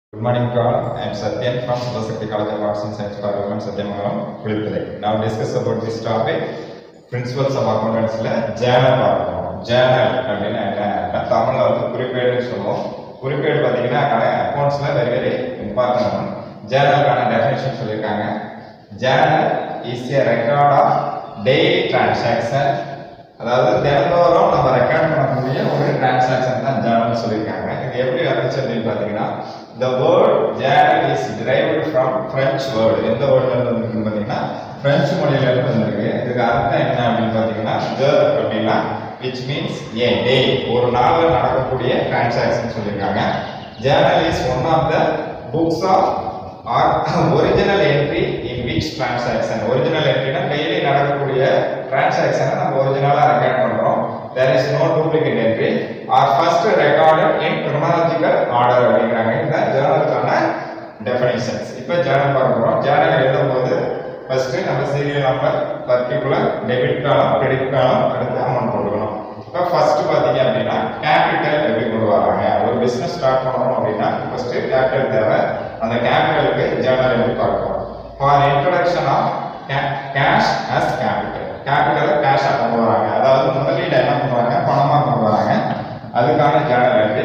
Good morning to all. I am Satyan from Subhasakti College of Arts and Science for Women, Satyamaгаlam, Kulipilai. Now discuss about this topic, principles of accountancyல journal பார்க்கணும். journal அப்படின்னா என்ன தமிழ்ல வந்து குறிப்பேடுன்னு சொல்லுவோம் குறிப்பேடு பார்த்தீங்கன்னா அக்கௌண்ட்ஸ்ல வெரி வெரி இம்பார்ட்டன்ட் ஜேர்னலுக்கான டெஃபினேஷன் சொல்லியிருக்காங்க journal is a record of daily transaction அதாவது தினந்தோறும் நம்ம ரெக்கார்ட் பண்ணக்கூடிய ஒரு டிரான்சாக்ஷன் தான் ஜேர்னல் சொல்லியிருக்காங்க இது எப்படி வந்துச்சு அப்படின்னு பார்த்தீங்கன்னா the word journal is derived from French word எந்த வேர்ட்ல இருந்து வந்திருக்கு பார்த்தீங்கன்னா பிரெஞ்சு மொழியில இருந்து வந்திருக்கு இதுக்கு அர்த்தம் என்ன அப்படின்னு பார்த்தீங்கன்னா the அப்படின்னா which means a day ஒரு நாள்ல நடக்கக்கூடிய டிரான்சாக்ஷன் சொல்லியிருக்காங்க journal is one of the books of original entry in which transaction original என்ட்ரினா டெய்லி நடக்கக்கூடிய டிரான்சாக்ஷனை நம்ம ஒரிஜினலா ரெக்கார்ட் பண்றோம் there is no duplicate entry are first recorded in chronological order அப்படிங்கிறாங்க இந்த ஜேர்னலுக்கான டெஃபினேஷன்ஸ் இப்போ ஜேர்னல் பார்க்க போறோம் ஜேர்னல் எழுதும்போது ஃபர்ஸ்ட் நம்ம serial number particular debit column credit column அடுத்து அமௌண்ட் போட்டுக்கணும் இப்போ ஃபர்ஸ்ட் பார்த்தீங்க அப்படின்னா கேபிட்டல் எப்படி கொண்டு வராங்க ஒரு பிசினஸ் ஸ்டார்ட் பண்ணணும் அப்படின்னா ஃபர்ஸ்ட் கேபிட்டல் தேவை அந்த கேபிட்டலுக்கு ஜேர்னல் எப்படி பார்க்கணும் for introduction of cash as capital கேபிட்டலை கேஷாக கொண்டு வராங்க அதாவது முதலீடு என்ன பண்ணுவாங்க பணமாக கொண்டு வராங்க அதுக்கான ஜேர்னல் எப்படி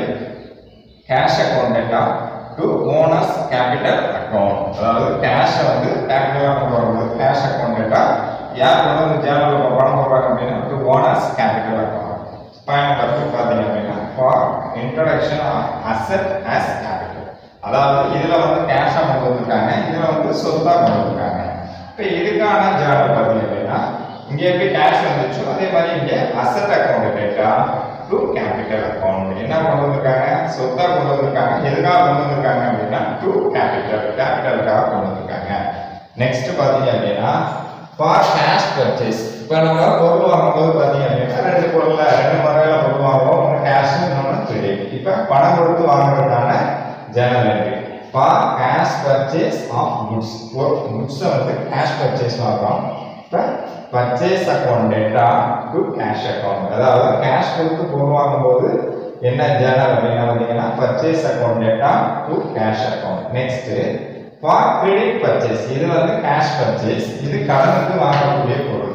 cash account data to owner's capital account அதாவது கேஷை வந்து கேபிட்டலாக கொண்டு வரும்போது கேஷ் அக்கௌண்ட் டேட்டா யார் கொண்டு வந்து ஜேர்னலில் பணம் போடுறாங்க அப்படின்னா to owner's capital account point பத்து பார்த்தீங்க அப்படின்னா for introduction of asset as capital அதாவது இதில் வந்து கேஷாக கொண்டு வந்திருக்காங்க இதில் வந்து சொத்தாக கொண்டு வந்திருக்காங்க இப்போ இதுக்கான ஜேர்னல் பார்த்தீங்க அப்படின்னா இங்கே எப்படி கேஷ் வந்துச்சோ அதே மாதிரி இங்கே asset account data to capital account என்ன கொண்டு வந்திருக்காங்க சொத்தா கொண்டு வந்திருக்காங்க எதுக்காக கொண்டு வந்திருக்காங்க அப்படின்னா டு கேபிட்டல் கேபிட்டலுக்காக கொண்டு வந்திருக்காங்க நெக்ஸ்ட் பார்த்தீங்க அப்படின்னா ஃபார் கேஷ் பர்ச்சேஸ் இப்போ நம்ம பொருள் வாங்கும்போது பார்த்தீங்க அப்படின்னா ரெண்டு பொருள்ல ரெண்டு முறையில பொருள் வாங்குவோம் ஒன்று கேஷ் இன்னொன்று கிரெடிட் இப்போ பணம் கொடுத்து வாங்குறதுக்கான journal entry for cash purchase of goods ஒரு குட்ஸை வந்து கேஷ் பர்ச்சேஸ் வாங்குறோம் இப்போ purchase account data to cash account அதாவது கேஷ் கொடுத்து பொருள் வாங்கும்போது என்ன ஜேர்னல் அப்படின்னா பார்த்தீங்கன்னா purchase account data to cash account next for credit purchase இது வந்து கேஷ் பர்ச்சேஸ் இது கடனுக்கு வாங்கக்கூடிய பொருள்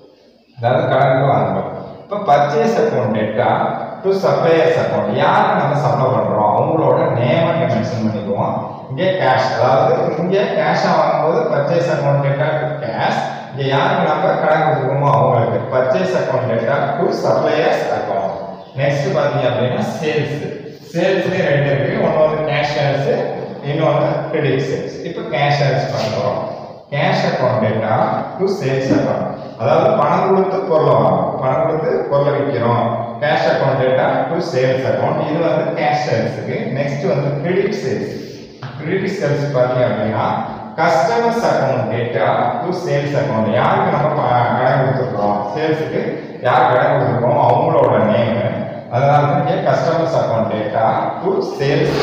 அதாவது கடனுக்கு வாங்குறோம் இப்போ purchase account data to suppliers account யாருக்கு நம்ம சப்ளை பண்ணுறோம் அவங்களோட நேமை இங்கே மென்ஷன் பண்ணிக்குவோம் இங்கே கேஷ் அதாவது இங்கே கேஷாக வாங்கும்போது purchase account data to cash இங்கே யாருக்கு நம்ம கடன் கொடுத்துருக்கோமோ அவங்களுக்கு purchase account data to suppliers account next பார்த்தீங்க அப்படின்னா சேல்ஸ் சேல்ஸ்லேயே ரெண்டு இருக்கு ஒன்று வந்து கேஷ் சேல்ஸ் இன்னொன்று கிரெடிட் சேல்ஸ் இப்போ கேஷ் சேல்ஸ் பண்ணுறோம் cash account data to sales account அதாவது பணம் கொடுத்து பொருளை வாங்கணும் பணம் கொடுத்து பொருளை விற்கிறோம் cash account data to sales account இது வந்து கேஷ் சேல்ஸுக்கு நெக்ஸ்ட் வந்து கிரெடிட் சேல்ஸ் கிரெடிட் சேல்ஸ் பார்த்தீங்க அப்படின்னா customers account data to sales account யாருக்கு நம்ம ப- கடன் கொடுத்துருக்கோம் சேல்ஸுக்கு யார் கடன் கொடுத்துருக்கோம் அவங்களோட நேம் அதனால இங்கே customers account data to sales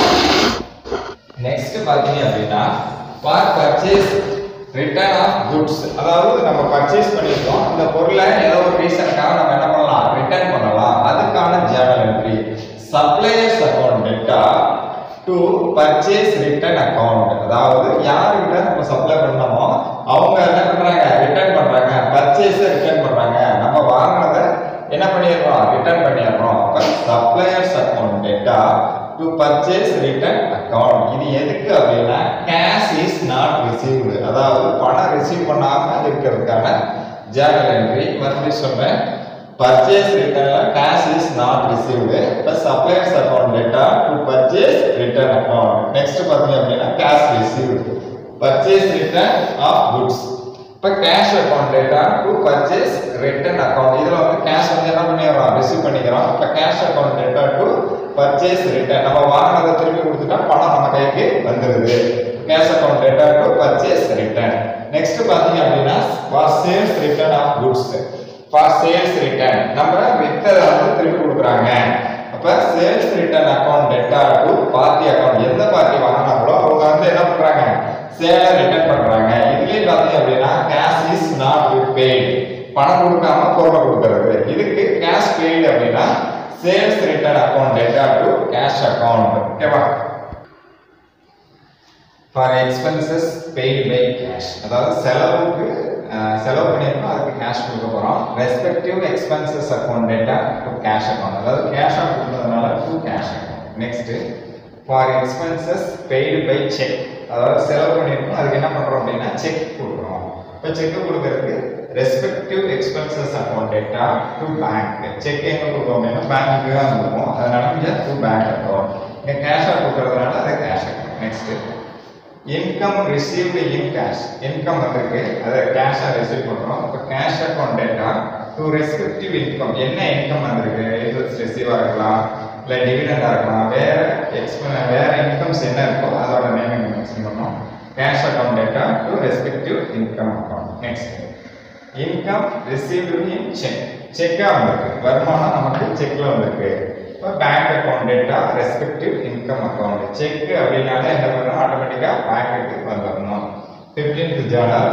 next பார்த்தீங்க அப்படின்னா for purchase return of goods அதாவது நம்ம பர்ச்சேஸ் பண்ணிருக்கோம் இந்த பொருளை ஏதோ ஒரு ரீசனுக்காக நம்ம என்ன பண்ணலாம் ரிட்டர்ன் பண்ணலாம் அதுக்கான journal entry suppliers account data to purchase return account அதாவது யாருக்கிட்ட நம்ம சப்ளை பண்ணோமோ அவங்க என்ன பண்றாங்க ரிட்டர்ன் பண்றாங்க பர்ச்சேஸ் ரிட்டர்ன் பண்றாங்க நம்ம வாங்கினதை என்ன பண்ணிடுறோம் ரிட்டர்ன் பண்ணிடுறோம் அப்ப suppliers account data to purchase return account இது எதுக்கு அப்படின்னா கேஷ் இஸ் நாட் ரிசீவ்டு அதாவது பணம் ரிசீவ் பண்ணாம இருக்கிறதுக்கான ஜேர்னல் என்ட்ரி மறுபடியும் சொல்றேன் பர்ச்சேஸ் ரிட்டர்ன்ல கேஷ் இஸ் நாட் ரிசீவ்டு இப்போ suppliers account data to purchase return account next பார்த்தீங்க அப்படின்னா cash received purchase return of goods இப்போ cash account data to purchase return account இதில் வந்து கேஷ் வந்து என்ன பண்ணிடுறோம் ரிசீவ் பண்ணிக்கிறோம் இப்போ cash account data to purchase return நம்ம வாங்கினதை திருப்பி கொடுத்துட்டா பணம் நம்ம கைக்கு வந்துடுது cash account data to purchase return next பார்த்தீங்க அப்படின்னா for sales return of goods for sales return நம்ம வித்ததை வந்து திருப்பி கொடுக்குறாங்க அப்ப sales return account data to party account எந்த பார்ட்டி வாங்கினாங்களோ அவங்க வந்து என்ன பண்றாங்க சேலை ரிட்டர்ன் பண்றாங்க இதுலயே பாத்தீங்க அப்படின்னா கேஷ் இஸ் நாட் பெய்டு பணம் கொடுக்காம பொருளை கொடுக்கறது இதுக்கு கேஷ் பெய்டு அப்படின்னா sales return account data to cash account ஓகேவா for expenses paid by cash அதாவது செலவுக்கு அஹ், செலவு பண்ணியிருக்கோம் அதுக்கு கேஷ் கொடுக்க போகிறோம் respective expenses account data to cash account அதாவது கேஷாக கொடுத்ததுனால to cash account next for expenses paid by cheque அதாவது செலவு பண்ணியிருக்கோம் அதுக்கு என்ன பண்ணுறோம் அப்படின்னா செக் கொடுக்குறோம் இப்போ செக் கொடுக்கறதுக்கு respective expenses account data to bank cheque எங்கே கொடுப்போம் அப்படின்னா பேங்க்கு தான் கொடுப்போம் அதனால இங்கே டு பேங்க் அக்கௌண்ட் இங்கே கேஷாக கொடுக்கறதுனால அது cash account next income received in cash income வந்திருக்கு அதை கேஷாக ரிசீவ் பண்ணுறோம் இப்போ cash account data to respective income என்ன இன்கம் வந்திருக்கு இன்ட்ரெஸ்ட் ரிசீவாக இருக்கலாம் இல்லை டிவிடெண்டாக இருக்கலாம் வேற எக்ஸ்பென் வேற இன்கம்ஸ் என்ன இருக்கோ அதோட நேம் இங்கே மென்ஷன் பண்ணோம் cash account data to respective income account next income received in cheque செக்காக வந்திருக்கு வருமானம் நமக்கு செக்கில் வந்திருக்கு இப்போ bank account data respective income account cheque அப்படின்னாலே என்ன பண்ணணும் ஆட்டோமேட்டிக்காக பேங்க்குக்கு வந்துடணும் fifteenth journal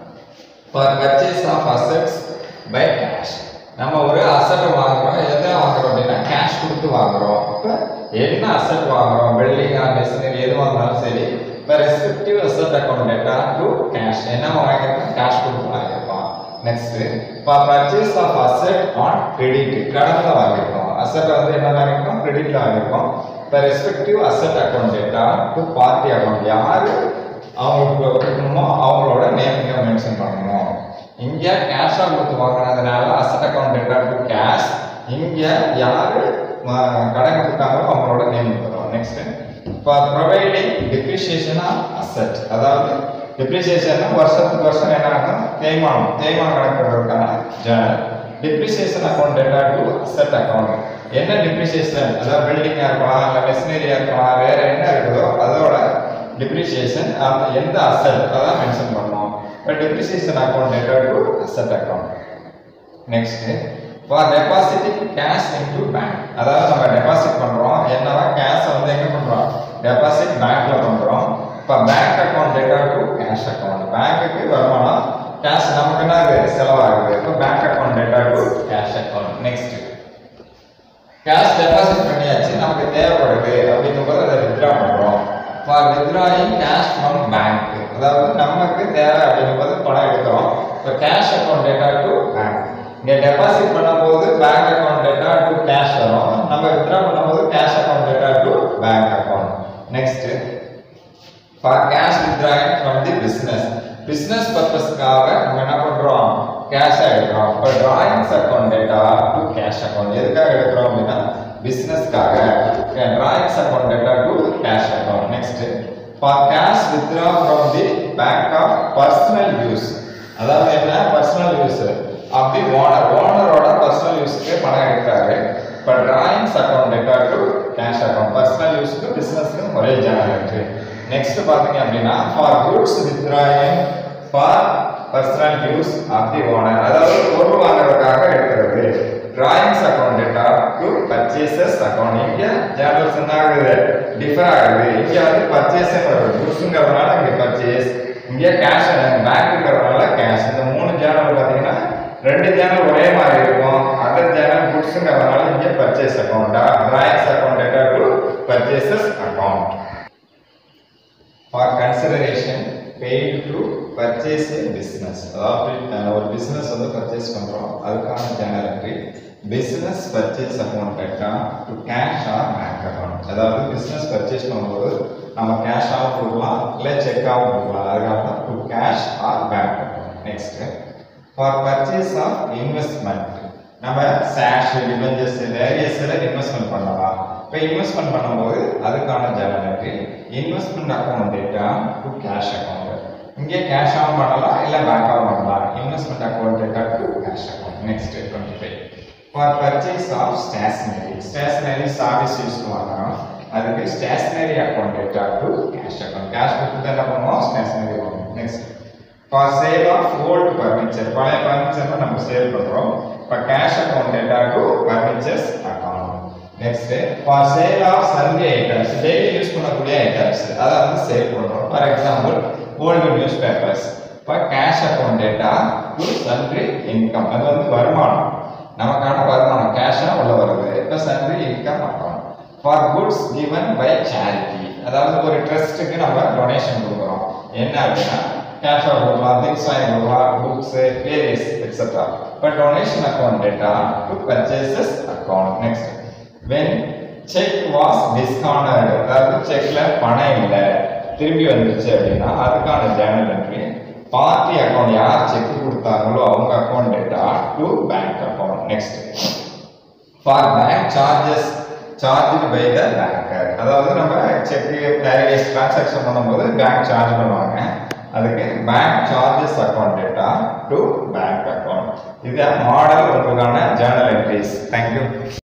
for purchase of assets by cash நம்ம ஒரு அசட் வாங்குறோம் எதை வாங்குறோம் அப்படின்னா கேஷ் கொடுத்து வாங்குறோம் இப்போ என்ன அசட் வாங்குறோம் பில்டிங் ஆர் மெஷினரி எது வாங்கினாலும் சரி இப்போ respective asset account data to cash என்ன வாங்கியிருக்கோம் கேஷ் கொடுத்து வாங்கியிருக்கோம் next for purchase of asset on credit கடனில் வாங்கியிருக்கோம் அசெட் வந்து என்ன வாங்கியிருக்கோம் கிரெடிட்ல வாங்கியிருக்கோம் இப்போ respective asset account data to party account யாரு அவங்களுக்கு கொடுக்கணுமோ அவங்களோட நேம் இங்கே மென்ஷன் பண்ணணும் இங்கே கேஷாக கொடுத்து வாங்கினதுனால asset account data to cash இங்கே யாரு ம- கடன் கொடுத்தாங்களோ அவங்களோட நேம் கொடுக்கணும் next for providing depreciation of asset அதாவது டிப்ரிசியேஷன் வருஷத்துக்கு வருஷம் என்ன ஆகும் தேய்மானம் தேய்மானம் கணக்கிடுறதுக்கான journal depreciation account data to asset account என்ன டிப்ரிசியேஷன் அதாவது பில்டிங்காக இருக்கலாம் இல்லை மெஷினரியாக இருக்கலாம் வேற என்ன இருக்குதோ அதோட டிப்ரிசியேஷன் அந்த எந்த அசட் அதான் மென்ஷன் பண்ணோம் இப்போ depreciation account data to asset account next for depositing cash into bank அதாவது நம்ம டெபாசிட் பண்றோம் என்னவா கேஷ் வந்து எங்க பண்றோம் டெபாசிட் பேங்க்ல பண்றோம் இப்போ bank account data to cash account பேங்க்குக்கு வருமானம் கேஷ் நமக்கு என்ன ஆகுது செலவாகுது இப்போ bank account data to cash account next cash deposit பண்ணியாச்சு நமக்கு தேவைப்படுது அப்படிங்கும்போது அதை வித்ரா பண்றோம் for withdrawing cash from bank அதாவது நமக்கு தேவை அப்படிங்கும்போது பணம் எடுக்கிறோம் இப்போ cash account data to bank இங்கே டெபாசிட் பண்ணும்போது bank account data to cash வரும் நம்ம வித்ரா பண்ணும்போது cash account data to bank account next for cash withdrawing from the business business பர்பஸ்க்காக நம்ம என்ன பண்றோம் கேஷ் எடுக்கிறோம் இப்போ drawings account data to cash account எதுக்காக எடுக்கிறோம் அப்படின்னா பிஸ்னஸ்க்காக drawings account data to cash account next for cash withdraw from the bank of personal use அதாவது என்ன பர்சனல் யூஸ் அப்படி ஓனர் ஓனரோட பர்சனல் யூஸ்க்கு பணம் எடுக்கிறாரு இப்போ drawings account data to cash account personal யூஸ்க்கு பிஸ்னஸ்க்கு ஒரே ஜேனல் இருக்கு நெக்ஸ்ட் பாத்தீங்க அப்படின்னா for goods withdrawing for personal use of the owner அதாவது பொருள் வாங்குறதுக்காக எடுக்கிறது drawings account data to purchases account இங்க ஜேர்னல்ஸ் என்ன ஆகுது டிஃபர் ஆகுது இங்க வந்து பர்ச்சேஸ் வருது குட்ஸுங்கிறதுனால இங்க பர்ச்சேஸ் இங்க கேஷ் பேங்க்குங்கிறதுனால கேஷ் இந்த மூணு ஜேர்னல் பாத்தீங்கன்னா ரெண்டு சேனல் ஒரே மாதிரி இருக்கும் அதர் சேனல் குட்ஸுங்கிறதுனால இங்க பர்ச்சேஸ் அக்கௌண்டா drawings account data to purchases account for consideration paid to purchase a business அதாவது அஹ், ஒரு பிஸ்னஸ் வந்து பர்ச்சேஸ் பண்ணுறோம் அதுக்கான journal entry business purchase account data to cash or bank account அதாவது பிஸ்னஸ் பர்ச்சேஸ் பண்ணும்போது நம்ம கேஷாகவும் கொடுக்கலாம் இல்லை செக்காகவும் கொடுக்கலாம் அதுக்காக to cash or bank account next for purchase of investment நம்ம சாஷ் டிபெஞ்சர்ஸ் வேரியஸில் இன்வெஸ்ட்மெண்ட் பண்ணலாம் இப்போ இன்வெஸ்ட்மெண்ட் பண்ணும்போது அதுக்கான ஜெனரேட்டு investment account data to cash account இங்கே கேஷாகவும் பண்ணலாம் இல்லை பேங்காகவும் பண்ணலாம் investment account data to cash account next twenty five for purchase of stationery stationery service use வாங்குறோம் அதுக்கு stationery account data to cash account cash கொடுத்து என்ன பண்ணுவோம் ஸ்டேஷனரி வாங்குவோம் next for sale of old furniture பழைய ஃபர்னிச்சர் நம்ம sale பண்றோம் இப்போ cash account data to furnitures account next for sale of Sunday items daily use பண்ணக்கூடிய ஐட்டம்ஸ் அதை வந்து சேல் பண்றோம் for example old news papers இப்போ cash account data to sundry income அது வந்து வருமானம் நமக்கான வருமானம் கேஷாக உள்ள வருது இப்போ sundry income account for goods given by charity அதாவது ஒரு ட்ரஸ்ட்டுக்கு நம்ம டொனேஷன் கொடுக்குறோம் என்ன அப்படின்னா கேஷ் ஆஃப் கொடுக்கலாம் திங்ஸ் வாங்கி கொடுக்கலாம் books various etcetera but donation account data to purchases account next when cheque was discounted அதாவது செக்ல பணம் இல்லை திரும்பி வந்துருச்சு அப்படின்னா அதுக்கான ஜேர்னல் என்ட்ரி பார்ட்டி அக்கௌண்ட் யார் செக் கொடுத்தாங்களோ அவங்க account data to bank account next for bank charges charge by the banker அதாவது நம்ம செக் வேரியஸ் டிரான்சாக்ஷன் பண்ணும்போது பேங்க் சார்ஜ் பண்ணுவாங்க அதுக்கு bank charges account data to bank account இது மாடல் உங்களுக்கான ஜேர்னல் என்ட்ரிஸ் தேங்க்யூ